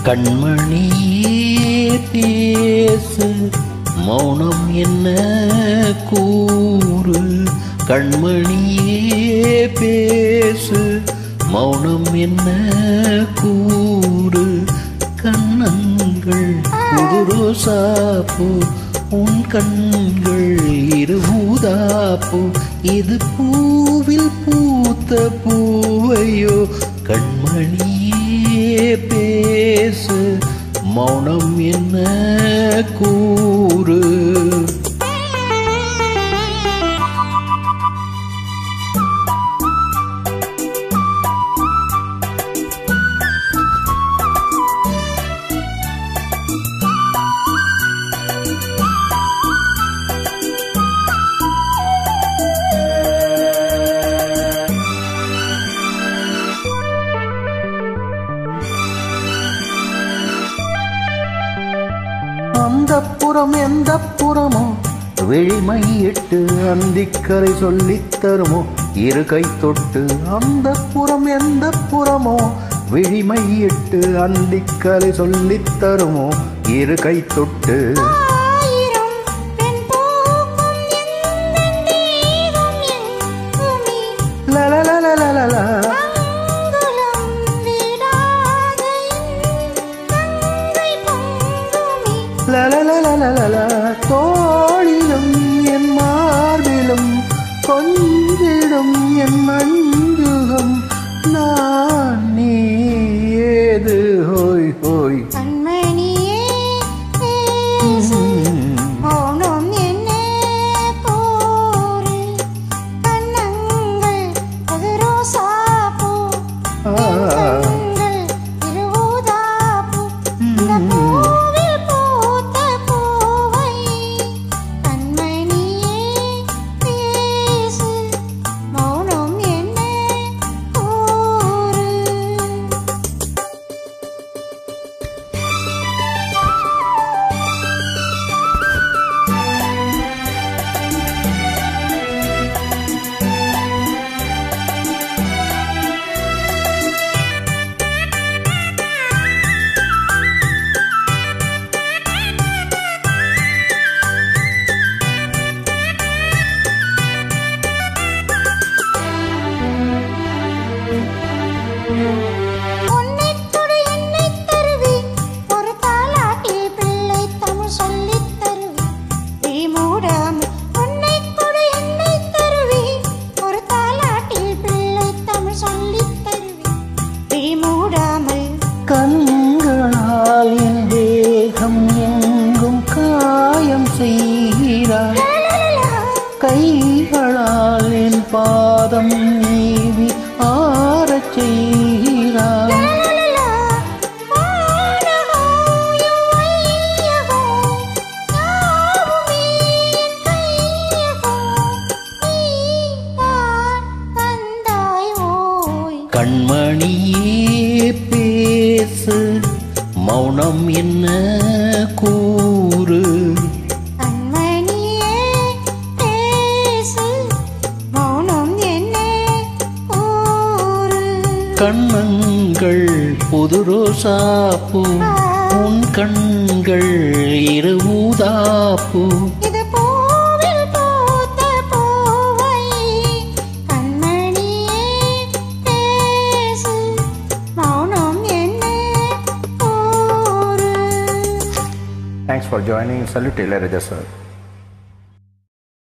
கண்மணியே பேசு மௌனம் என்ன கூறு கண்மணியே பேசு மௌனம் என்ன கூறு கண்ணங்கள் புதுரோசாப்பு உன் கண்கள் இருபூதாப்பு இது பூவில் பூத்த பூவையோ கண்மணியே பேசு மௌனம் என்ன கூறு அந்த புறம் எந்த புறமோ விழிமையிட்டு அந்திக்கரை சொல்லித் தருமோ இரு கை தொட்டு அந்த புறம் எந்த புறமோ விழிமையிட்டு அந்திக்கரை சொல்லித் தருமோ இரு கை தொட்டு ஆயிரம் பெண் பூக்கும் எந்தன் தேகம் எங்குமே லலலலலலலா. அங்குலம் விடாத என் கங்கை பொங்குமே லலலலலலலா. தோளிலும் என் மார்பிலும் கொஞ்சிடும் என் மஞ்சுகம் நான் நீ ஏது ஹோய் ஹோய் கண்மணியே பேசு மௌனம் என்ன கூறு கண்ணங்கள் அது ரோசாப்பூ கண்கள் இருபூதாப்பூ இந்த பூவில் பூத்த பூவை கண்மணியே பேசு மௌனம் என்ன கூறு உன்னைத் தொடு என்னைத் தருவி ஒரு தாலாட்டில் பிள்ளை தமிழ் சொல்லித் தருவி விழி மூடாமல் உன்னைத் தொடு என்னைத் தருவி ஒரு தாலாட்டில் பிள்ளை தமிழ் சொல்லித் தருவி விழி மூடாமல் கண்களால் என் தேகம் எங்கும் காயம் செய்கிறாய் லலலலா, கைகளால் என் பாதம் நீவி ஆறச் செய்கிறாய் லலலலா, வானகோயும் வையகோ, யாவுமே என் கையகோ, நீதான் தந்தாய் ஓய் கண்மணியே பேசு மௌனம் என்ன கூறு கண்மணியே பேசு மௌனம் என்ன கூறு கண்ணங்கள் புது ரோசாப்பூ உன் கண்கள் இரு ஊதாப்பூ இது பூவில் பூத்த பூவை கண்மணியே பேசு மௌனம் என்ன கூறு thanks for joining salute Ilaiyaraaja sir